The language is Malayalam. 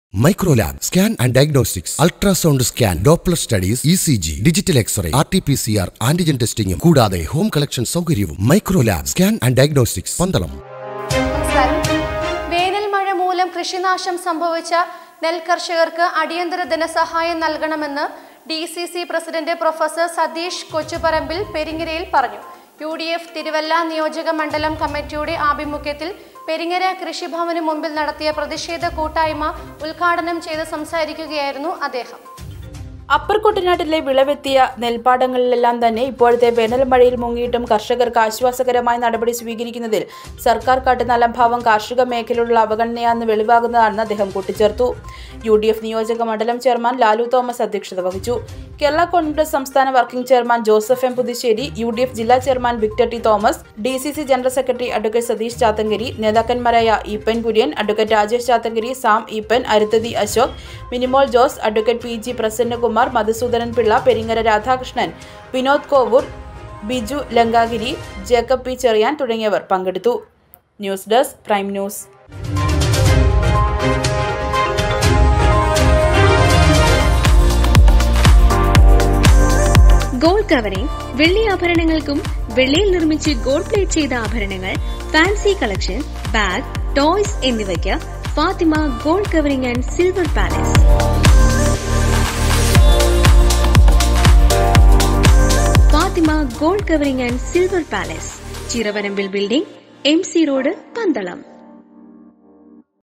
Microlab scan and diagnostics ultrasound scan Doppler studies E C G digital x-ray R T P C R antigen ടെസ്റ്റിംഗും കൂടാതെ ഹോം കളക്ഷൻ സൗകര്യവും Microlab scan and diagnostics Pandalam നമസ്കാരം വേനൽ മഴ മൂലം കൃഷിനാശം സംഭവിച്ച നെൽ കർഷകർക്ക് അടിയന്തര ധനസഹായം നൽകണമെന്ന് D C C president professor Satheesh Kochuparambil പെരിങ്ങരയിൽ പറഞ്ഞു യു ഡി എഫ് തിരുവല്ല നിയോജക മണ്ഡലം കമ്മിറ്റിയുടെ ആഭിമുഖ്യത്തിൽ പെരിങ്ങര കൃഷിഭവന് മുമ്പിൽ നടത്തിയ പ്രതിഷേധ കൂട്ടായ്മ ഉദ്ഘാടനം ചെയ്ത് സംസാരിക്കുകയായിരുന്നു അദ്ദേഹം അപ്പർ കുട്ടനാട്ടിലെ വിളവെത്തിയ നെൽപ്പാടങ്ങളിലെല്ലാം തന്നെ ഇപ്പോഴത്തെ വേനൽ മഴയിൽ മുങ്ങിയിട്ടും കർഷകർക്ക് ആശ്വാസകരമായ നടപടി സ്വീകരിക്കുന്നതിൽ സർക്കാർ കാട്ടുന്ന അലംഭാവം കാർഷിക മേഖലയിലുള്ള അവഗണനയാണെന്ന് വെളിവാകുന്നതാണെന്ന് അദ്ദേഹം കൂട്ടിച്ചേർത്തു യു ഡി എഫ് നിയോജക മണ്ഡലം ചെയർമാൻ ലാലു തോമസ് അധ്യക്ഷത വഹിച്ചു കേരള കോൺഗ്രസ് സംസ്ഥാന working chairman Joseph M Puthussery U D F ജില്ലാ chairman Victor T Thomas D C C general secretary advocate Satheesh Chathankari നേതാക്കന്മാരായ Eapen Kurian advocate Rajesh Chathankari Sam Eapen Arunthathi Ashok Minimol Jose advocate P G Prasannakumar Madhusoodanan Pillai Peringara Radhakrishnan Vinod Kovoor Biju Lankagiri Jacob P Cherian തുടങ്ങിയവർ പങ്കെടുത്തു news desk Prime News gold covering വെള്ളി ആഭരണങ്ങൾക്കും വെള്ളിയിൽ നിർമ്മിച്ച് ഗോൾഡ് പ്ലേറ്റ് ചെയ്ത ആഭരണങ്ങൾ ഫാൻസി കളക്ഷൻ ബാഗ് ടോയ്സ് എന്നിവയ്ക്ക് Fathima Gold Covering and Silver Palace Fathima Gold Covering and Silver Palace ചിറവരമ്പിൽ building M C road Pandalam